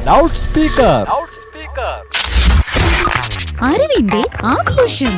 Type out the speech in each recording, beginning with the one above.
loud speaker അറിവിന്റെ ആഘോഷം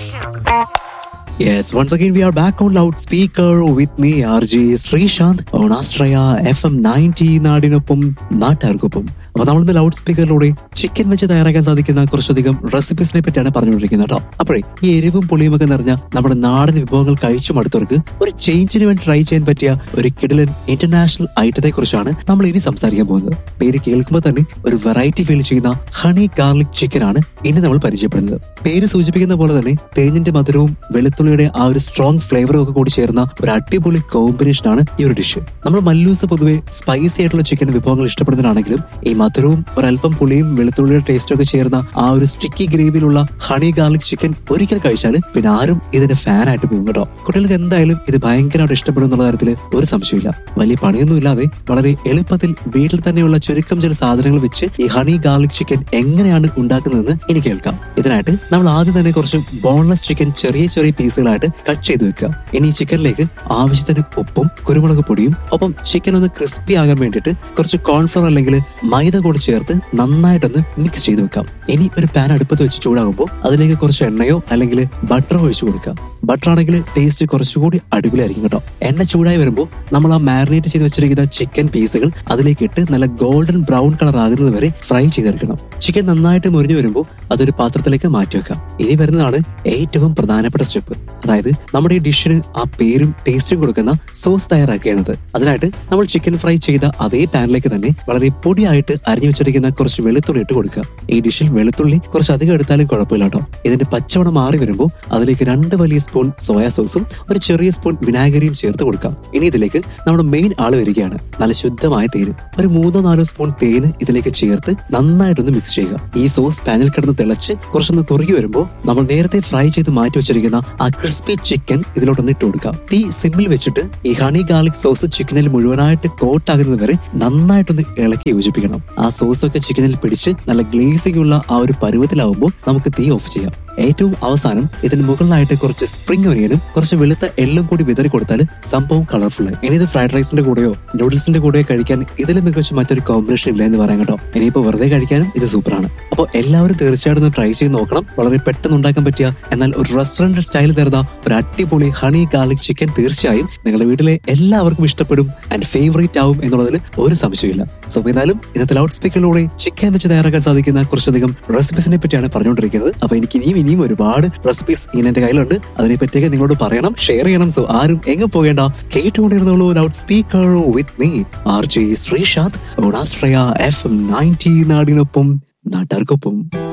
Yes, once again we are back on loudspeaker with me, RJ Sreesanth on Astraya FM 90 നാടിനൊപ്പം നാട്ടുകാർക്കൊപ്പം അപ്പൊ നമ്മളിന്ന് loud സ്പീക്കറിലൂടെ chicken വെച്ച് തയ്യാറാക്കാൻ സാധിക്കുന്ന കുറച്ചധികം റെസിപ്പീസിനെ പറ്റിയാണ് പറഞ്ഞുകൊണ്ടിരിക്കുന്നത് കേട്ടോ അപ്പോഴേ ഈ എരിവും പുളിയും ഒക്കെ നിറഞ്ഞ നമ്മുടെ നാടൻ വിഭവങ്ങൾ കഴിച്ചു മടുത്തവർക്ക് ഒരു ചേഞ്ചിന് വേണ്ടി ട്രൈ ചെയ്യാൻ പറ്റിയ ഒരു കിടിലൻ ഇന്റർനാഷണൽ ഐറ്റത്തെ കുറിച്ചാണ് നമ്മൾ ഇനി സംസാരിക്കാൻ പോകുന്നത് പേര് കേൾക്കുമ്പോൾ തന്നെ ഒരു വെറൈറ്റി ഫീൽ ചെയ്യുന്ന ഹണി ഗാർലിക് ചിക്കൻ ആണ് ഇനി നമ്മൾ പരിചയപ്പെടുന്നത് പേര് സൂചിപ്പിക്കുന്ന പോലെ തന്നെ തേഞ്ഞിന്റെ മധുരവും വെളുത്തുള്ളിയുടെ ആ ഒരു സ്ട്രോങ് ഫ്ലേവറും ഒക്കെ കൂടി ചേർന്ന ഒരു അടിപൊളി കോമ്പിനേഷൻ ആണ് ഈ ഒരു ഡിഷ് നമ്മൾ മല്ലൂസ് പൊതുവെ സ്പൈസി ആയിട്ടുള്ള ചിക്കൻ വിഭവങ്ങൾ ഇഷ്ടപ്പെടുന്നതാണെങ്കിലും ഈ മധുരവും ഒരല്പം പുളിയും വെളുത്തുള്ളിയുടെ ടേസ്റ്റും ഒക്കെ ചേർന്ന ആ ഒരു സ്റ്റിക്കി ഗ്രേവിയിലുള്ള ഹണി ഗാർലിക് ചിക്കൻ ഒരിക്കൽ കഴിച്ചാൽ പിന്നെ ആരും ഇതിന്റെ ഫാൻ ആയിട്ട് പോകും കേട്ടോ കുട്ടികൾക്ക് എന്തായാലും ഇത് ഭയങ്കരമായിട്ട് ഇഷ്ടപ്പെടും എന്നുള്ള കാര്യത്തിൽ ഒരു സംശയമില്ല വലിയ പണിയൊന്നും ഇല്ലാതെ വളരെ എളുപ്പത്തിൽ വീട്ടിൽ തന്നെയുള്ള ചുരുക്കം ചില സാധനങ്ങൾ വെച്ച് ഈ ഹണി ഗാർലിക് ചിക്കൻ എങ്ങനെയാണ് ഉണ്ടാക്കുന്നതെന്ന് ഇനി കേൾക്കാം ഇതിനായിട്ട് നമ്മൾ ആദ്യം തന്നെ കുറച്ച് ബോൺലെസ് ചിക്കൻ ചെറിയ ചെറിയ പീസുകളായിട്ട് കട്ട് ചെയ്ത് വെക്കുക ഇനി ഈ ചിക്കനിലേക്ക് ആവശ്യത്തിന് ഉപ്പും കുരുമുളക് പൊടിയും ഒപ്പം ചിക്കൻ ഒന്ന് ക്രിസ്പി ആകാൻ വേണ്ടിയിട്ട് കുറച്ച് കോൺഫ്ലവർ അല്ലെങ്കിൽ മൈദ കൂടി ചേർത്ത് നന്നായിട്ടൊന്ന് മിക്സ് ചെയ്ത് വെക്കാം ഇനി ഒരു പാൻ അടുപ്പത്ത് വെച്ച് ചൂടാകുമ്പോൾ അതിലേക്ക് കുറച്ച് എണ്ണയോ അല്ലെങ്കിൽ ബട്ടറോ ഒഴിച്ചു കൊടുക്കാം ബട്ടർ ആണെങ്കിൽ ടേസ്റ്റ് കുറച്ചുകൂടി അടിപൊളിയായിരിക്കും കേട്ടോ എണ്ണ ചൂടായി വരുമ്പോൾ നമ്മൾ ആ മാരിനേറ്റ് ചെയ്ത് വെച്ചിരിക്കുന്ന ചിക്കൻ പീസുകൾ അതിലേക്ക് ഇട്ട് നല്ല ഗോൾഡൻ ബ്രൗൺ കളർ ആകുന്നത് വരെ ഫ്രൈ ചെയ്തെടുക്കണം ചിക്കൻ നന്നായിട്ട് മുരിഞ്ഞു വരുമ്പോൾ അതൊരു പാത്രത്തിലേക്ക് മാറ്റി വെക്കാം ഇനി വരുന്നതാണ് ഏറ്റവും പ്രധാനപ്പെട്ട സ്റ്റെപ്പ് അതായത് നമ്മുടെ ഈ ഡിഷിന് ആ പേരും ടേസ്റ്റും കൊടുക്കുന്ന സോസ് തയ്യാറാക്കുന്നത് അതിനായിട്ട് നമ്മൾ ചിക്കൻ ഫ്രൈ ചെയ്ത അതേ പാനിലേക്ക് തന്നെ വളരെ പൊടിയായിട്ട് അരിഞ്ഞു വെച്ചിരിക്കുന്ന കുറച്ച് വെളുത്തുള്ളി ഇട്ട് കൊടുക്കുക ഈ ഡിഷിൽ വെളുത്തുള്ളി കുറച്ച് അധികം എടുത്താലും കുഴപ്പമില്ല കേട്ടോ ഇതിന്റെ പച്ചവണം മാറി വരുമ്പോൾ അതിലേക്ക് രണ്ട് വലിയ സ്പൂൺ സോയാ സോസും ഒരു ചെറിയ സ്പൂൺ വിനാഗിരിയും ചേർത്ത് കൊടുക്കാം ഇനി ഇതിലേക്ക് നമ്മുടെ മെയിൻ ആള് വരികയാണ് നല്ല ശുദ്ധമായ തേന് ഒരു മൂന്നോ നാലോ സ്പൂൺ തേന് ഇതിലേക്ക് ചേർത്ത് നന്നായിട്ടൊന്ന് മിക്സ് ചെയ്യുക ഈ സോസ് പാനിൽ കിടന്ന് തിളച്ച് കുറച്ചൊന്ന് കുറുകി വരുമ്പോൾ നമ്മൾ നേരത്തെ ഫ്രൈ ചെയ്ത് മാറ്റി വെച്ചിരിക്കുന്ന ആ ക്രിസ്പി ചിക്കൻ ഇതിലോട്ടൊന്ന് ഇട്ട് കൊടുക്കാം തീ സിമ്മിൽ വെച്ചിട്ട് ഈ ഹണി ഗാർലിക് സോസ് ചിക്കനിൽ മുഴുവനായിട്ട് കോട്ട് ആകുന്നത് വരെ നന്നായിട്ടൊന്ന് ഇളക്കി യോജിപ്പിക്കണം ആ സോസ് ഒക്കെ ചിക്കനിൽ പിടിച്ച് നല്ല ഗ്ലേസിംഗ് ഉള്ള ആ ഒരു പരുവത്തിലാവുമ്പോൾ നമുക്ക് തീ ഓഫ് ചെയ്യാം ഏറ്റവും അവസാനം ഇതിന് മുകളിലായിട്ട് കുറച്ച് സ്പ്രിംഗ് ഒനിയനും കുറച്ച് വെളുത്ത എള്ളും കൂടി വിതറി കൊടുത്താൽ സംഭവം കളർഫുൾ ഇനി ഇത് ഫ്രൈഡ് റൈസിന്റെ കൂടെയോ നൂഡിൽസിന്റെ കൂടെയോ കഴിക്കാൻ ഇതിലും മികച്ച മറ്റൊരു കോമ്പിനേഷൻ ഇല്ല എന്ന് പറയാൻ കേട്ടോ ഇനിയിപ്പോ വെറുതെ കഴിക്കാനും ഇത് സൂപ്പറാണ് അപ്പോൾ എല്ലാവരും തീർച്ചയായിട്ടും ഒന്ന് ട്രൈ ചെയ്ത് നോക്കണം വളരെ പെട്ടെന്ന് ഉണ്ടാക്കാൻ പറ്റിയ എന്നാൽ ഒരു റെസ്റ്റോറന്റ് സ്റ്റൈൽ തരുന്ന ഒരു അടിപൊളി ഹണി ഗാർലിക് ചിക്കൻ തീർച്ചയായും നിങ്ങളുടെ വീട്ടിലെ എല്ലാവർക്കും ഇഷ്ടപ്പെടും ആൻഡ് ഫേവറേറ്റ് ആവും എന്നുള്ളതിൽ ഒരു സംശയമില്ല സോ എന്നാലും ഇന്നത്തെ ലൗഡ് സ്പീക്കറിലൂടെ ചിക്കൻ വെച്ച് തയ്യാറാക്കാൻ സാധിക്കുന്ന കുറച്ചധികം റെസിപ്പീസിനെ പറ്റിയാണ് പറഞ്ഞുകൊണ്ടിരിക്കുന്നത് അപ്പൊ എനിക്ക് ഇനിയും ഇനിയും ഒരുപാട് റെസിപ്പീസ് ഇങ്ങനെ എന്റെ കയ്യിലുണ്ട് അതിനെ പറ്റിയൊക്കെ നിങ്ങളോട് പറയണം ഷെയർ ചെയ്യണം സോ ആരും എങ്ങ് പോകേണ്ട കേട്ടുകൊണ്ടിരുന്നുള്ളൂ loud speaker with me R J Sreesanth ഓണാശ്രയ എഫ് എം നയൻറ്റി നാടിനൊപ്പം നാട്ടുകാർക്കൊപ്പം